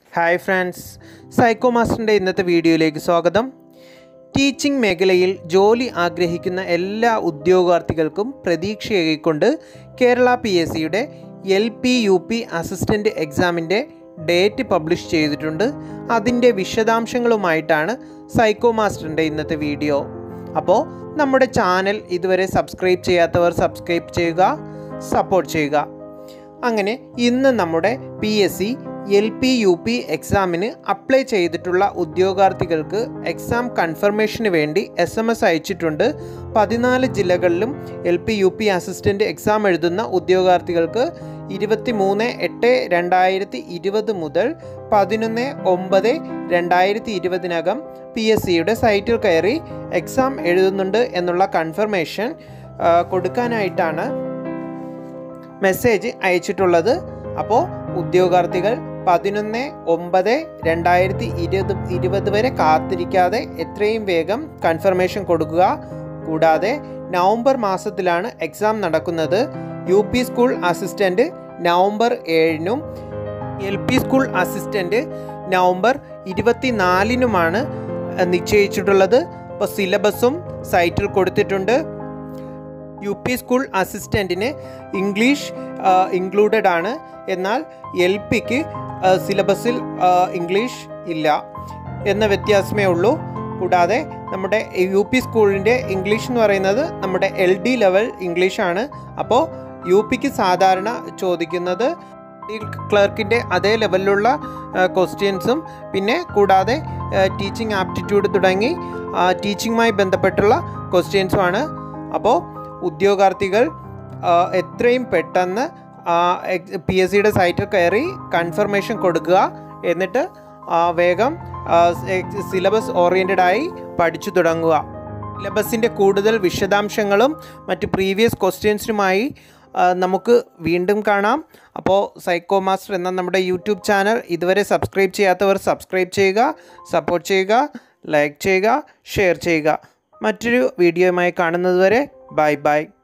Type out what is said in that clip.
hi friends psycho മാസ്റ്ററിൻ്റെ ഇന്നത്തെ വീഡിയോയിലേക്ക് സ്വാഗതം ടീച്ചിങ് മേഖലയിൽ ജോലി ആഗ്രഹിക്കുന്ന എല്ലാ ഉദ്യോഗാർത്ഥികൾക്കും പ്രതീക്ഷയേകിക്കൊണ്ട് കേരള പി എസ് സിയുടെ L P U P assistant എക്സാമിൻ്റെ ഡേറ്റ് പബ്ലിഷ് ചെയ്തിട്ടുണ്ട് അതിൻ്റെ വിശദാംശങ്ങളുമായിട്ടാണ് സൈക്കോ മാസ്റ്ററിൻ്റെ ഇന്നത്തെ വീഡിയോ അപ്പോൾ നമ്മുടെ ചാനൽ ഇതുവരെ സബ്സ്ക്രൈബ് ചെയ്യാത്തവർ സബ്സ്ക്രൈബ് ചെയ്യുക സപ്പോർട്ട് ചെയ്യുക അങ്ങനെ ഇന്ന് നമ്മുടെ P S C L P U P എക്സാമിന് അപ്ലൈ ചെയ്തിട്ടുള്ള ഉദ്യോഗാർത്ഥികൾക്ക് എക്സാം കൺഫർമേഷന് വേണ്ടി എസ് എം എസ് അയച്ചിട്ടുണ്ട് പതിനാല് ജില്ലകളിലും L P U P assistant exam എഴുതുന്ന ഉദ്യോഗാർത്ഥികൾക്ക് ഇരുപത്തി മൂന്ന് എട്ട് രണ്ടായിരത്തി ഇരുപത് മുതൽ പതിനൊന്ന് ഒമ്പത് രണ്ടായിരത്തി ഇരുപതിനകം പി എസ് സിയുടെ സൈറ്റിൽ കയറി എക്സാം എഴുതുന്നുണ്ട് എന്നുള്ള കൺഫർമേഷൻ ആ, കൊടുക്കാനായിട്ടാണ് മെസ്സേജ് അയച്ചിട്ടുള്ളത് അപ്പോൾ ഉദ്യോഗാർത്ഥികൾ പതിനൊന്ന് ഒമ്പത് രണ്ടായിരത്തി ഇരുപത് ഇരുപത് വരെ കാത്തിരിക്കാതെ എത്രയും വേഗം കൺഫർമേഷൻ കൊടുക്കുക കൂടാതെ നവംബർ മാസത്തിലാണ് എക്സാം നടക്കുന്നത് U P school assistant November ഏഴിനും L P school assistant November ഇരുപത്തിനാലിനുമാണ് നിശ്ചയിച്ചിട്ടുള്ളത് അപ്പോൾ സിലബസും സൈറ്റിൽ കൊടുത്തിട്ടുണ്ട് യു പി സ്കൂൾ അസിസ്റ്റൻറ്റിന് ഇംഗ്ലീഷ് ഇൻക്ലൂഡഡ് ആണ് എന്നാൽ എൽ പിക്ക് സിലബസിൽ ഇംഗ്ലീഷ് ഇല്ല എന്ന വ്യത്യാസമേ ഉള്ളൂ കൂടാതെ നമ്മുടെ യു പി സ്കൂളിൻ്റെ ഇംഗ്ലീഷ് എന്ന് പറയുന്നത് നമ്മുടെ എൽ ഡി ലെവൽ ഇംഗ്ലീഷാണ് അപ്പോൾ യു പിക്ക് സാധാരണ ചോദിക്കുന്നത് ക്ലർക്കിൻ്റെ അതേ ലെവലിലുള്ള ക്വസ്റ്റ്യൻസും പിന്നെ കൂടാതെ ടീച്ചിങ് ആപ്റ്റിറ്റ്യൂഡ് തുടങ്ങി ടീച്ചിങ്ങുമായി ബന്ധപ്പെട്ടുള്ള ക്വസ്റ്റ്യൻസുമാണ് അപ്പോൾ ഉദ്യോഗാർത്ഥികൾ ആ, എത്രയും പെട്ടെന്ന് പി എസ് സിയുടെ സൈറ്റിൽ കയറി കൺഫർമേഷൻ കൊടുക്കുക എന്നിട്ട് ആ, വേഗം സിലബസ് ഓറിയൻറ്റഡ് ആയി പഠിച്ചു തുടങ്ങുക സിലബസിൻ്റെ കൂടുതൽ വിശദാംശങ്ങളും മറ്റ് പ്രീവിയസ് ക്വസ്റ്റ്യൻസിനുമായി ആ, നമുക്ക് വീണ്ടും കാണാം അപ്പോൾ സൈക്കോ മാസ്റ്റർ എന്ന നമ്മുടെ യൂട്യൂബ് ചാനൽ ഇതുവരെ സബ്സ്ക്രൈബ് ചെയ്യാത്തവർ സബ്സ്ക്രൈബ് ചെയ്യുക സപ്പോർട്ട് ചെയ്യുക ലൈക്ക് ചെയ്യുക ഷെയർ ചെയ്യുക മറ്റൊരു വീഡിയോയുമായി കാണുന്നതുവരെ ബൈ ബൈ